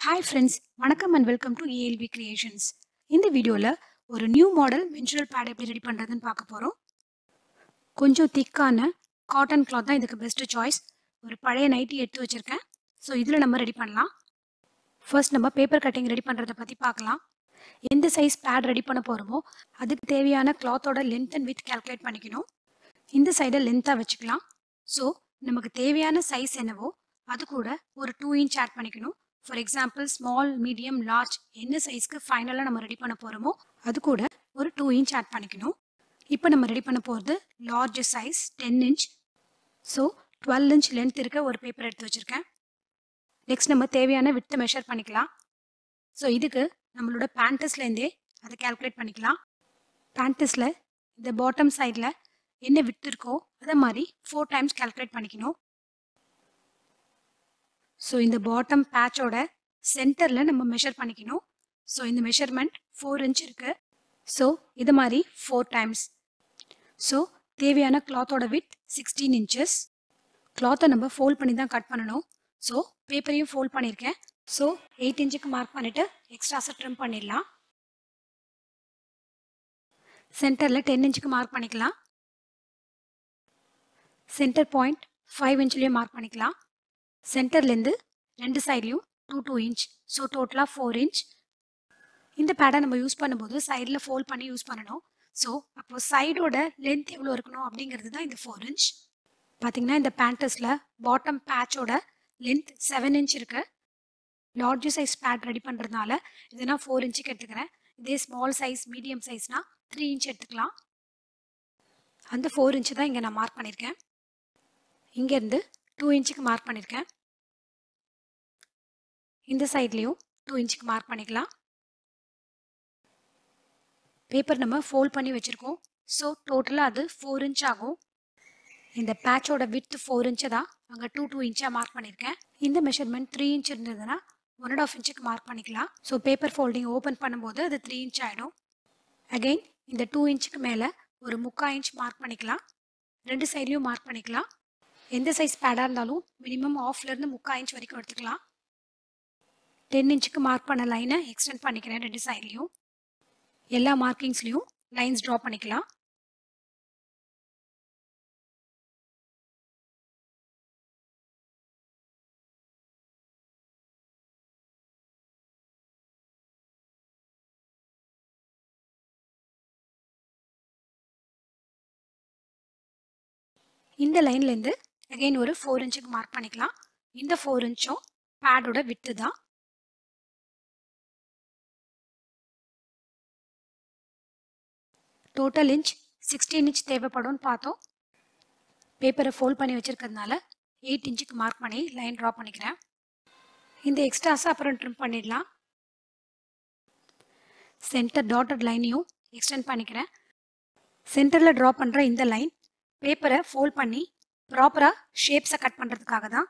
hi friends வணக்கம் and welcome to ALV creations இந்த வீடியோவில் ஒரு நியூ மாடல் மென்சுரல் பேட் எப்படி ரெடி பண்ணுறதுன்னு பார்க்க போகிறோம் கொஞ்சம் திக்கான காட்டன் கிளாத் தான் இதுக்கு பெஸ்ட்டு சாய்ஸ் ஒரு பழைய நைட்டி எடுத்து வச்சுருக்கேன் ஸோ இதில் நம்ம ரெடி பண்ணலாம் ஃபர்ஸ்ட் நம்ம பேப்பர் கட்டிங் ரெடி பண்ணுறதை பற்றி பார்க்கலாம் எந்த சைஸ் பேட் ரெடி பண்ண போகிறோமோ அதுக்கு தேவையான கிளாத்தோட லென்த் அண்ட் வித் கால்குலேட் பண்ணிக்கணும் இந்த சைடை லென்த்தாக வச்சுக்கலாம் ஸோ நமக்கு தேவையான சைஸ் என்னவோ அது கூட ஒரு டூ இன்ச் ஆட் பண்ணிக்கணும் for example small medium large என்ன சைஸ்க்கு ஃபைனலாக நம்ம ரெடி பண்ண போகிறோமோ அது கூட ஒரு டூ இன்ச் ஆட் பண்ணிக்கணும் இப்போ நம்ம ரெடி பண்ண போகிறது large size ten inch so twelve inch length இருக்க ஒரு பேப்பர் எடுத்து வச்சுருக்கேன் நெக்ஸ்ட் நம்ம தேவையான வித்தை மெஷர் பண்ணிக்கலாம் ஸோ இதுக்கு நம்மளோட பேண்டஸ்லேருந்தே அதை கால்குலேட் பண்ணிக்கலாம் பேண்டஸில் இந்த பாட்டம் சைடில் என்ன விட்டு இருக்கோ அதை மாதிரி ஃபோர் டைம்ஸ் கால்குலேட் பண்ணிக்கணும் ஸோ இந்த பாட்டம் பேட்சோட சென்டரில் நம்ம மெஷர் பண்ணிக்கணும் ஸோ இந்த மெஷர்மெண்ட் ஃபோர் இன்ச் இருக்குது ஸோ இது மாதிரி ஃபோர் டைம்ஸ் ஸோ தேவையான கிளாத்தோட வித் சிக்ஸ்டீன் இன்ச்சஸ் கிளாத்தை நம்ம ஃபோல்ட் பண்ணி தான் கட் பண்ணணும் ஸோ பேப்பரையும் ஃபோல்ட் பண்ணியிருக்கேன் ஸோ எயிட் இன்ச்சுக்கு மார்க் பண்ணிவிட்டு எக்ஸ்ட்ராஸை ட்ரிம் பண்ணிடலாம் சென்டரில் டென் இன்ச்சுக்கு மார்க் பண்ணிக்கலாம் சென்டர் பாயிண்ட் ஃபைவ் இன்ச்லேயும் மார்க் பண்ணிக்கலாம் சென்டர்லேருந்து ரெண்டு சைட்லேயும் டூ டூ இன்ச் ஸோ டோட்டலாக ஃபோர் இன்ச் இந்த பேடை நம்ம யூஸ் பண்ணும்போது சைடில் ஃபோல்ட் பண்ணி யூஸ் பண்ணணும் ஸோ அப்போ சைடோட லென்த் எவ்வளோ இருக்கணும் அப்படிங்கிறது தான் இந்த ஃபோர் இன்ச் பார்த்தீங்கன்னா இந்த பேண்டஸில் பாட்டம் பேட்சோட லென்த் செவன் இன்ச் இருக்கு லார்ஜ் சைஸ் பேட் ரெடி பண்ணுறதுனால இதை நான் ஃபோர் இன்ச்சுக்கு எடுத்துக்கிறேன் இதே ஸ்மால் சைஸ் மீடியம் சைஸ்னால் த்ரீ இன்ச் எடுத்துக்கலாம் அந்த ஃபோர் இன்ச்சு தான் இங்கே நான் மார்க் பண்ணியிருக்கேன் இங்கேருந்து டூ இன்ச்சுக்கு மார்க் பண்ணியிருக்கேன் இந்த சைட்லேயும் டூ இன்ச்சுக்கு மார்க் பண்ணிக்கலாம் பேப்பர் நம்ம ஃபோல்ட் பண்ணி வச்சுருக்கோம் ஸோ டோட்டலாக அது ஃபோர் இன்ச் ஆகும் இந்த பேட்சோட வித் ஃபோர் இன்ச்சு தான் அங்கே டூ டூ இன்ச்சாக மார்க் பண்ணியிருக்கேன் இந்த மெஷர்மெண்ட் த்ரீ இன்ச் இருந்ததுன்னா ஒன் அண்ட் ஆஃப் இன்ச்சுக்கு மார்க் பண்ணிக்கலாம் ஸோ பேப்பர் ஃபோல்டிங் ஓப்பன் பண்ணும்போது அது த்ரீ இன்ச் ஆகிடும் அகெயின் இந்த டூ இன்ச்சுக்கு மேலே ஒரு முக்கா இன்ச் மார்க் பண்ணிக்கலாம் ரெண்டு சைட்லேயும் மார்க் பண்ணிக்கலாம் எந்த சைஸ் பேடாக இருந்தாலும் மினிமம் ஆஃப்லேருந்து முக்கா இன்ச் வரைக்கும் எடுத்துக்கலாம் டென் இன்ச்சுக்கு மார்க் பண்ண லைனை எக்ஸ்டெண்ட் பண்ணிக்கிறேன் ரெண்டு சைட்லேயும் எல்லா மார்க்கிங்ஸ்லேயும் லைன்ஸ் ட்ரா பண்ணிக்கலாம் இந்த லைன்லேருந்து அகைன் ஒரு ஃபோர் இன்ச்சுக்கு மார்க் பண்ணிக்கலாம் இந்த ஃபோர் இன்ச்சும் பேடோட விட்டு தான் டோட்டல் இன்ச் சிக்ஸ்டீன் இன்ச் தேவைப்படும்னு பார்த்தோம் பேப்பரை ஃபோல்ட் பண்ணி வச்சுருக்கிறதுனால எயிட் இன்ச்சுக்கு மார்க் பண்ணி லைன் ட்ரா பண்ணிக்கிறேன் இந்த எக்ஸ்ட்ராஸை அப்புறம் ட்ரிம் பண்ணிடலாம் சென்டர் டாட்டட் லைனையும் எக்ஸ்டெண்ட் பண்ணிக்கிறேன் சென்டரில் ட்ரா பண்ணுற இந்த லைன் பேப்பரை ஃபோல்ட் பண்ணி ப்ராப்பராக ஷேப்ஸை கட் பண்ணுறதுக்காக தான்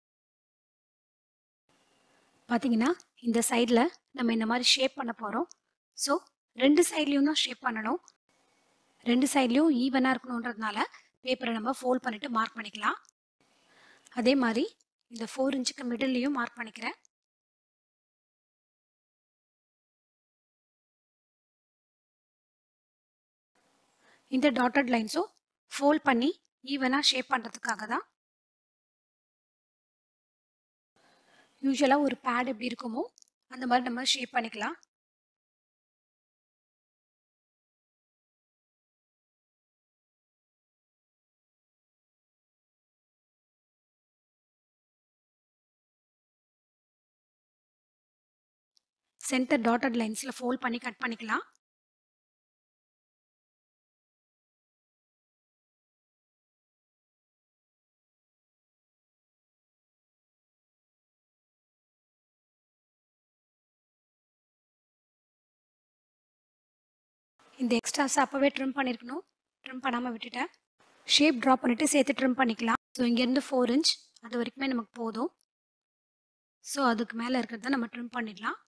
பார்த்தீங்கன்னா இந்த சைடில் நம்ம இந்த மாதிரி ஷேப் பண்ண போகிறோம் ஸோ ரெண்டு சைட்லேயும் தான் ஷேப் பண்ணணும் ரெண்டு சைட்லேயும் ஈவனாக இருக்கணுன்றதுனால பேப்பரை நம்ம ஃபோல்ட் பண்ணிவிட்டு மார்க் பண்ணிக்கலாம் அதே மாதிரி இந்த ஃபோர் இன்ச்சுக்கு மிடில்லையும் மார்க் பண்ணிக்கிறேன் இந்த டாட்டட் லைன்ஸும் ஃபோல்ட் பண்ணி ஈவனாக ஷேப் பண்ணுறதுக்காக தான் யூஸ்வலாக ஒரு பேட் எப்படி இருக்குமோ அந்த மாதிரி நம்ம ஷேப் பண்ணிக்கலாம் சென்டர் டாட்டட் லைன்ஸில் ஃபோல்ட் பண்ணி கட் பண்ணிக்கலாம் இந்த எக்ஸ்ட்ராஸ் அப்போவே ட்ரிம் பண்ணியிருக்கணும் ட்ரிம் பண்ணாமல் விட்டுட்டேன் ஷேப் ட்ரா பண்ணிவிட்டு சேர்த்து ட்ரிம் பண்ணிக்கலாம் ஸோ இங்கேருந்து ஃபோர் இன்ச் அது வரைக்குமே நமக்கு போதும் ஸோ அதுக்கு மேலே இருக்கிறத நம்ம ட்ரிம் பண்ணிடலாம்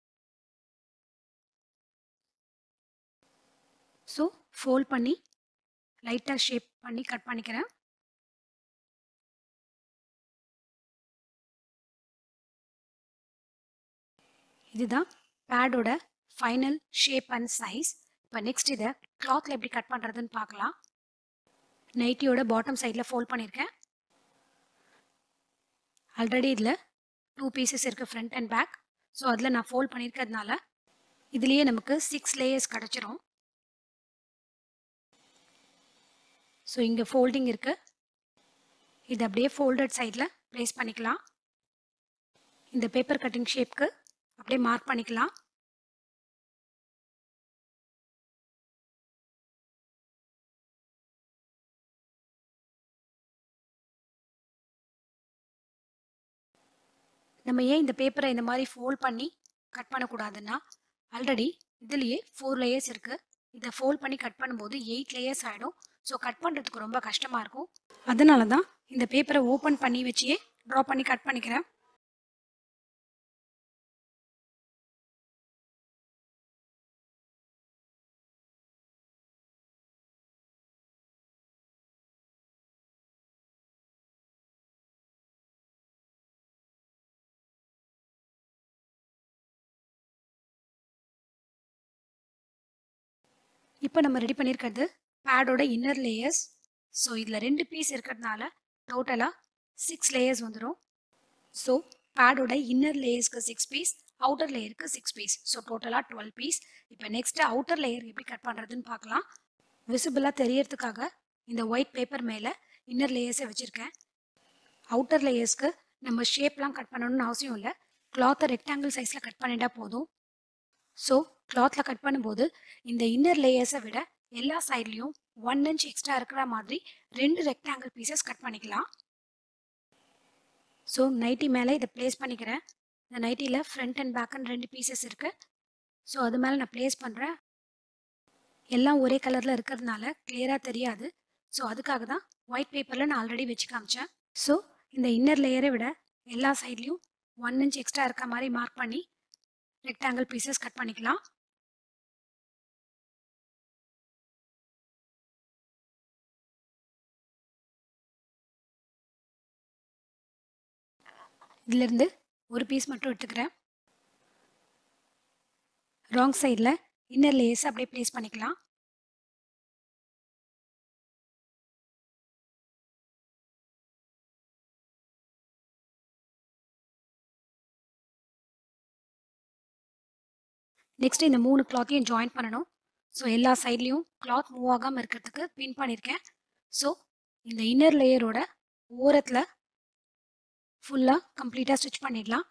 ஸோ ஃபோல்ட் பண்ணி லைட்டாக ஷேப் பண்ணி கட் பண்ணிக்கிறேன் இதுதான் பேடோட ஃபைனல் ஷேப் அண்ட் சைஸ் இப்போ நெக்ஸ்ட் இதை கிளாத்தில் எப்படி கட் பண்ணுறதுன்னு பார்க்கலாம் நைட்டியோட பாட்டம் சைடில் ஃபோல்ட் பண்ணியிருக்கேன் ஆல்ரெடி இதில் டூ பீசஸ் இருக்குது ஃப்ரண்ட் அண்ட் பேக் ஸோ அதில் நான் ஃபோல்ட் பண்ணியிருக்கிறதுனால இதுலேயே நமக்கு சிக்ஸ் லேயர்ஸ் கிடச்சிரும் ஸோ இங்கே ஃபோல்டிங் இருக்குது இது அப்படியே ஃபோல்டட் சைடில் ப்ளேஸ் பண்ணிக்கலாம் இந்த பேப்பர் கட்டிங் ஷேப்க்கு அப்படியே மார்க் பண்ணிக்கலாம் நம்ம ஏன் இந்த பேப்பரை இந்த மாதிரி ஃபோல்ட் பண்ணி கட் பண்ணக்கூடாதுன்னா ஆல்ரெடி இதுலேயே ஃபோர் லேயர்ஸ் இருக்குது இதை ஃபோல்ட் பண்ணி கட் பண்ணும்போது எயிட் லேயர்ஸ் ஆகிடும் ஸோ கட் பண்ணுறதுக்கு ரொம்ப கஷ்டமாக இருக்கும் அதனால தான் இந்த பேப்பரை ஓப்பன் பண்ணி வச்சே ட்ரா பண்ணி கட் பண்ணிக்கிறேன் இப்போ நம்ம ரெடி பண்ணியிருக்கிறது பேடோட இன்னர் லேயர்ஸ் ஸோ இதில் ரெண்டு பீஸ் இருக்கிறதுனால டோட்டலாக சிக்ஸ் லேயர்ஸ் வந்துடும் ஸோ பேடோட இன்னர் லேயர்ஸ்க்கு சிக்ஸ் பீஸ் அவுட்டர் லேயருக்கு சிக்ஸ் பீஸ் ஸோ டோட்டலாக டுவெல் பீஸ் இப்போ நெக்ஸ்ட்டு அவுட்டர் லேயர் எப்படி கட் பண்ணுறதுன்னு பார்க்கலாம் விசிபிளாக தெரியறதுக்காக இந்த ஒயிட் பேப்பர் மேலே இன்னர் லேயர்ஸை வச்சுருக்கேன் அவுட்டர் லேயர்ஸ்க்கு நம்ம ஷேப்லாம் கட் பண்ணணும்னு அவசியம் இல்லை கிளாத்தை ரெக்டாங்கிள் சைஸில் கட் பண்ணிட்டா போதும் ஸோ கிளாத்தில் கட் பண்ணும்போது இந்த இன்னர் லேயர்ஸை விட எல்லா சைட்லேயும் ஒன் இன்ச் எக்ஸ்ட்ரா இருக்கிற மாதிரி ரெண்டு ரெக்டாங்கிள் பீசஸ் கட் பண்ணிக்கலாம் ஸோ நைட்டி மேலே இதை ப்ளேஸ் பண்ணிக்கிறேன் இந்த நைட்டியில் ஃப்ரண்ட் அண்ட் பேக்குன்னு ரெண்டு பீசஸ் இருக்குது ஸோ அது மேலே நான் ப்ளேஸ் பண்ணுறேன் எல்லாம் ஒரே கலரில் இருக்கிறதுனால கிளியராக தெரியாது ஸோ அதுக்காக தான் ஒயிட் பேப்பரில் நான் ஆல்ரெடி வச்சு காமிச்சேன் ஸோ இந்த இன்னர் லேயரை விட எல்லா சைட்லேயும் ஒன் இன்ச் எக்ஸ்ட்ரா இருக்க மாதிரி மார்க் பண்ணி ரெக்டாங்கிள் பீசஸ் கட் பண்ணிக்கலாம் இதிலிருந்து ஒரு பீஸ் மட்டும் எடுத்துக்கிறேன் ராங் சைடில் இன்னர் லேயர்ஸ் அப்படியே ப்ளேஸ் பண்ணிக்கலாம் நெக்ஸ்ட் இந்த மூணு கிளாத்தையும் ஜாயின் பண்ணணும் ஸோ எல்லா சைட்லேயும் கிளாத் மூவ் ஆகாமல் இருக்கிறதுக்கு பின் பண்ணியிருக்கேன் ஸோ இந்த இன்னர் லேயரோட ஓரத்தில் ஃபுல்லாக கம்ப்ளீட்டாக ஸ்டிச் பண்ணிடலாம்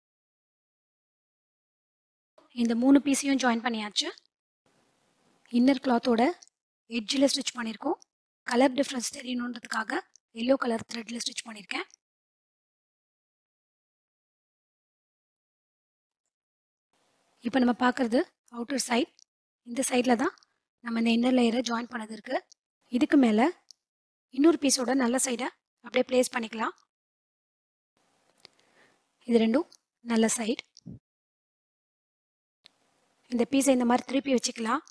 இந்த மூணு பீஸையும் ஜாயின் பண்ணியாச்சு இன்னர் கிளாத்தோட எட்ஜில் ஸ்டிச் பண்ணியிருக்கோம் கலர் டிஃப்ரென்ஸ் தெரியணுன்றதுக்காக எல்லோ கலர் த்ரெட்டில் ஸ்டிச் பண்ணியிருக்கேன் இப்போ நம்ம பார்க்குறது அவுட்டர் சைட் இந்த சைடில் தான் நம்ம இந்த இன்னர் லேயரை ஜாயின் பண்ணது இருக்குது இதுக்கு மேலே இன்னொரு பீஸோட நல்ல சைடை அப்படியே ப்ளேஸ் பண்ணிக்கலாம் இது ரெண்டும் நல்ல சைடு இந்த பீஸை இந்த மாதிரி திருப்பி வச்சுக்கலாம்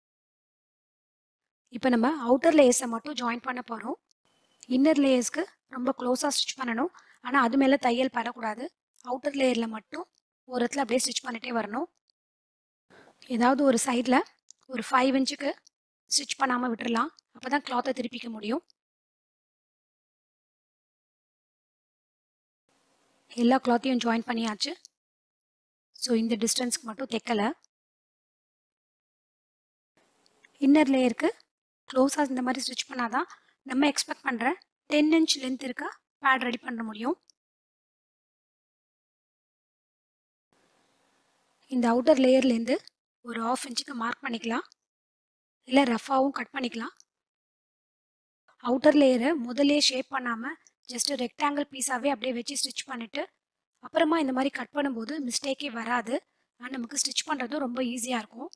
இப்போ நம்ம அவுட்டர் லேயர்ஸை மட்டும் ஜாயின் பண்ண போகிறோம் இன்னர் லேயர்ஸ்க்கு ரொம்ப க்ளோஸாக ஸ்டிச் பண்ணணும் ஆனால் அது மேலே தையல் படக்கூடாது அவுட்டர் லேயரில் மட்டும் ஒரு இடத்துல அப்படியே ஸ்டிச் பண்ணிட்டே வரணும் ஏதாவது ஒரு சைடில் ஒரு ஃபைவ் இன்ச்சுக்கு ஸ்டிச் பண்ணாமல் விட்டுறலாம் அப்போ தான் கிளாத்தை திருப்பிக்க முடியும் எல்லா கிளாத்தையும் ஜாயின் பண்ணியாச்சு ஸோ இந்த டிஸ்டன்ஸ்க்கு மட்டும் தைக்கலை இன்னர் லேயருக்கு க்ளோஸாக இந்த மாதிரி ஸ்டிச் பண்ணாதான் நம்ம எக்ஸ்பெக்ட் பண்ணுற டென் இன்ச் லென்த் இருக்க பேட் ரெடி பண்ண முடியும் இந்த அவுட்டர் லேயர்லேருந்து ஒரு ஆஃப் இன்ச்சுக்கு மார்க் பண்ணிக்கலாம் இல்லை ரஃபாகவும் கட் பண்ணிக்கலாம் அவுட்டர் லேயரை முதலே ஷேப் பண்ணாமல் ஜஸ்ட் ரெக்டாங்கிள் பீஸாகவே அப்படியே வச்சு ஸ்டிச் பண்ணிவிட்டு அப்புறமா இந்த மாதிரி கட் பண்ணும்போது மிஸ்டேக்கே வராது ஆனால் நமக்கு ஸ்டிச் பண்ணுறதும் ரொம்ப ஈஸியாக இருக்கும்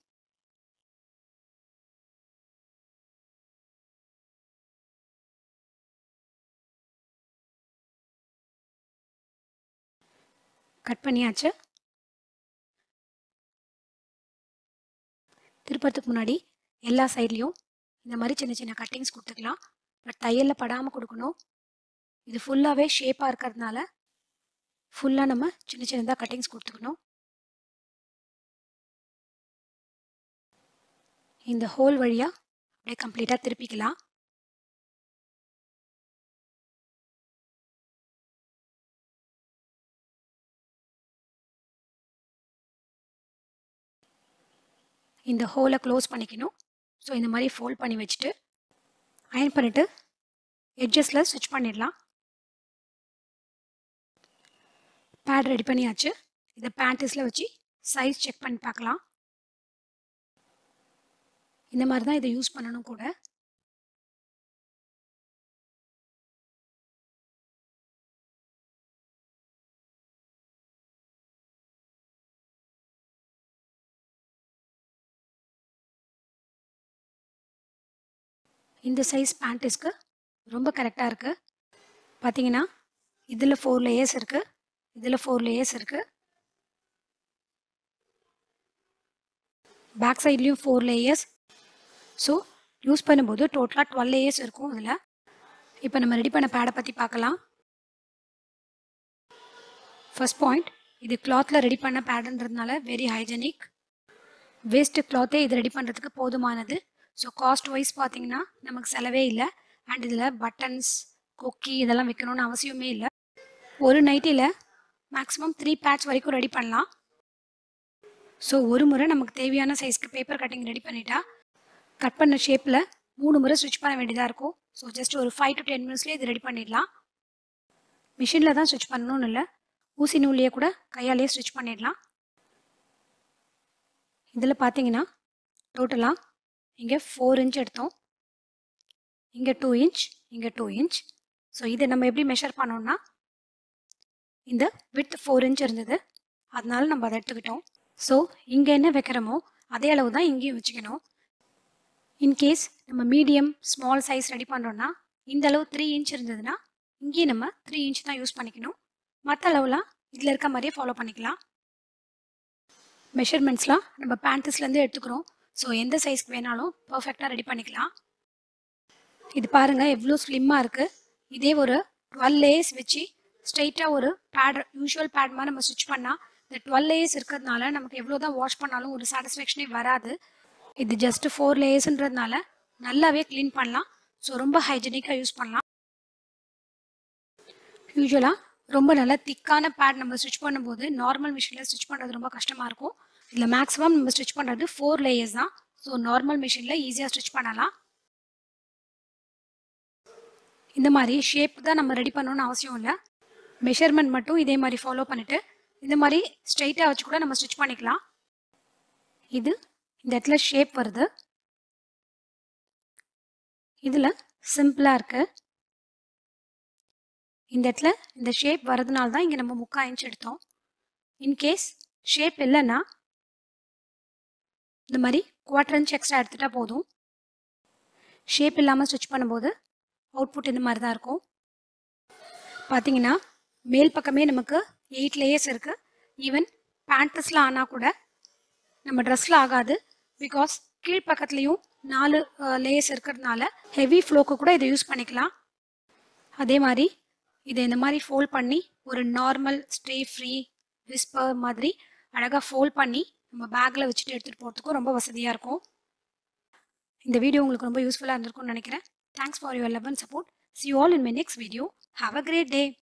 கட் பண்ணியாச்சு திருப்பறதுக்கு முன்னாடி எல்லா சைட்லேயும் இந்த மாதிரி சின்ன சின்ன கட்டிங்ஸ் கொடுத்துக்கலாம் பட் தையலில் படாமல் கொடுக்கணும் இது ஃபுல்லாகவே ஷேப்பாக இருக்கிறதுனால ஃபுல்லாக நம்ம சின்ன சின்னதாக கட்டிங்ஸ் கொடுத்துக்கணும் இந்த ஹோல் வழியாக அப்படியே கம்ப்ளீட்டாக திருப்பிக்கலாம் இந்த ஹோலை க்ளோஸ் பண்ணிக்கணும் ஸோ இந்த மாதிரி ஃபோல்ட் பண்ணி வச்சுட்டு அயன் பண்ணிவிட்டு எட்ஜஸில் ஸ்விட்ச் பண்ணிடலாம் பேட் ரெடி பண்ணியாச்சு இதை பேண்டிஸில் வச்சு சைஸ் செக் பண்ணி பார்க்கலாம் இந்த மாதிரி தான் இதை யூஸ் பண்ணணும் கூட இந்த சைஸ் பேண்டிஸ்க்கு ரொம்ப கரெக்டாக இருக்குது பார்த்தீங்கன்னா இதில் ஃபோர் லேயர்ஸ் இருக்குது இதில் ஃபோர் லேயர்ஸ் இருக்குது பேக் சைட்லேயும் ஃபோர் லேயர்ஸ் ஸோ யூஸ் பண்ணும்போது டோட்டலாக டுவெல் லேயர்ஸ் இருக்கும் இதில் இப்போ நம்ம ரெடி பண்ண பேடை பற்றி பார்க்கலாம் ஃபர்ஸ்ட் பாயிண்ட் இது கிளாத்தில் ரெடி பண்ண பேடுன்றதுனால வெரி ஹைஜெனிக் வேஸ்ட்டு கிளாத்தே இது ரெடி பண்ணுறதுக்கு போதுமானது ஸோ காஸ்ட் வைஸ் பார்த்தீங்கன்னா நமக்கு செலவே இல்லை அண்ட் இதில் பட்டன்ஸ் கொக்கி இதெல்லாம் வைக்கணும்னு அவசியமே இல்லை ஒரு நைட்டியில் மேக்ஸிமம் த்ரீ பேட்ச் வரைக்கும் ரெடி பண்ணலாம் ஸோ ஒரு முறை நமக்கு தேவையான சைஸ்க்கு பேப்பர் கட்டிங் ரெடி பண்ணிட்டா கட் பண்ண ஷேப்பில் மூணு முறை ஸ்டிச் பண்ண வேண்டியதாக இருக்கும் ஸோ ஜஸ்ட் ஒரு ஃபைவ் டு டென் மினிட்ஸ்லேயே இது ரெடி பண்ணிடலாம் மிஷினில் தான் ஸ்டிச் பண்ணணும்னு இல்லை ஊசி நூல்லையே கூட கையாலேயே ஸ்டிச் பண்ணிடலாம் இதில் பார்த்தீங்கன்னா டோட்டலாக இங்கே ஃபோர் இன்ச் எடுத்தோம் இங்கே டூ இன்ச் இங்கே டூ இன்ச் ஸோ இதை நம்ம எப்படி மெஷர் பண்ணோம்னா இந்த வித் ஃபோர் இன்ச் இருந்தது அதனால நம்ம அதை எடுத்துக்கிட்டோம் ஸோ இங்கே என்ன வைக்கிறோமோ அதே அளவு தான் இங்கேயும் வச்சுக்கணும் இன்கேஸ் நம்ம மீடியம் ஸ்மால் சைஸ் ரெடி பண்ணுறோன்னா இந்த அளவு த்ரீ இன்ச் இருந்ததுன்னா இங்கேயும் நம்ம த்ரீ இன்ச் தான் யூஸ் பண்ணிக்கணும் மற்ற அளவுலாம் இதில் இருக்க மாதிரியே ஃபாலோ பண்ணிக்கலாம் மெஷர்மெண்ட்ஸ்லாம் நம்ம பேண்டஸ்லேருந்து எடுத்துக்கிறோம் ஸோ எந்த சைஸ்க்கு வேணாலும் பர்ஃபெக்டாக ரெடி பண்ணிக்கலாம் இது பாருங்கள் எவ்வளோ ஸ்லிம்மாக இருக்குது இதே ஒரு டுவெல் லேயர்ஸ் வச்சு ஸ்ட்ரைட்டாக ஒரு பேட் யூஷுவல் பேட் மாதிரி நம்ம ஸ்டிச் பண்ணால் இந்த டுவெல் லேயர்ஸ் இருக்கிறதுனால நமக்கு எவ்வளோ தான் வாஷ் பண்ணாலும் ஒரு சாட்டிஸ்ஃபேக்ஷனே வராது இது ஜஸ்ட் ஃபோர் லேயர்ஸ்ன்றதுனால நல்லாவே க்ளீன் பண்ணலாம் ஸோ ரொம்ப ஹைஜெனிக்காக யூஸ் பண்ணலாம் யூஸ்வலாக ரொம்ப நல்லா திக்கான பேட் நம்ம ஸ்டிச் பண்ணும்போது நார்மல் மிஷினில் ஸ்டிச் பண்ணுறது ரொம்ப கஷ்டமாக இருக்கும் இதில் மேக்ஸிமம் நம்ம ஸ்டிச் பண்ணுறது ஃபோர் லேயர்ஸ் தான் ஸோ நார்மல் மிஷினில் ஈஸியாக ஸ்டிச் பண்ணலாம் இந்த மாதிரி ஷேப் தான் நம்ம ரெடி பண்ணணும்னு அவசியம் இல்லை மெஷர்மெண்ட் மட்டும் இதே மாதிரி ஃபாலோ பண்ணிவிட்டு இந்த மாதிரி ஸ்ட்ரைட்டாக வச்சு கூட நம்ம ஸ்டிச் பண்ணிக்கலாம் இது இந்த இடத்துல ஷேப் வருது இதில் சிம்பிளாக இருக்குது இந்த இடத்துல இந்த ஷேப் வரதுனால தான் இங்கே நம்ம முக்கா இன்ச் எடுத்தோம் இன்கேஸ் ஷேப் இல்லைன்னா இந்த மாதிரி குவார்டர் இன்ச் எக்ஸ்ட்ரா எடுத்துட்டா போதும் ஷேப் இல்லாமல் ஸ்டிச் பண்ணும்போது அவுட்புட் இந்த மாதிரி தான் இருக்கும் பார்த்தீங்கன்னா மேல் பக்கமே நமக்கு எயிட் லேயர்ஸ் இருக்குது ஈவன் பேண்டஸ்லாம் ஆனால் கூட நம்ம ட்ரெஸ்ஸில் ஆகாது பிகாஸ் கீழ்ப்பக்கத்துலேயும் நாலு லேயர்ஸ் இருக்கிறதுனால ஹெவி ஃப்ளோக்கு கூட இதை யூஸ் பண்ணிக்கலாம் அதே மாதிரி இதை இந்த மாதிரி ஃபோல்ட் பண்ணி ஒரு நார்மல் ஸ்டே ஃப்ரீ விஸ்பர் மாதிரி அழகாக ஃபோல்ட் பண்ணி நம்ம பேக்கில் வச்சுட்டு எடுத்துகிட்டு போகிறதுக்கும் ரொம்ப வசதியாக இருக்கும் இந்த வீடியோ உங்களுக்கு ரொம்ப யூஸ்ஃபுல்லாக இருந்திருக்கும்னு நினைக்கிறேன் thanks for your love and support see all in my next video have a great day